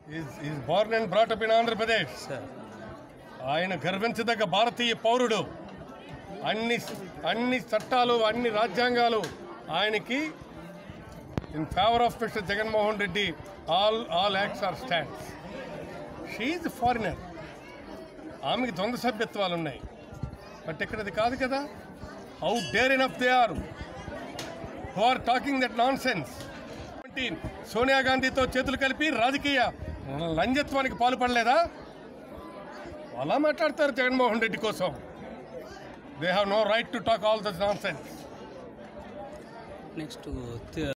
is born and brought up in Andhra Pradesh sir ఆయన గర్వించదగ్గ భారతీయ పౌరుడు అన్ని అన్ని చట్టాలు అన్ని రాజ్యాంగాలు ఆయనకి in favour of mister Jaganmohan Reddy all all acts are stands she's foreigner ఆమెకి ద్వంద్వ సభ్యత్వాలు ఉన్నాయి బట్ ఇక్కడ అది కాదు కదా how dare enough they are who are talking that nonsense Sonia గాంధీతో చేతులు కలిపి రాజకీయ లంజత్వానికి పాల్పడలేదా అలా మాట్లాడతారు జగన్మోహన్ రెడ్డి కోసం they have no right to talk all the nonsense next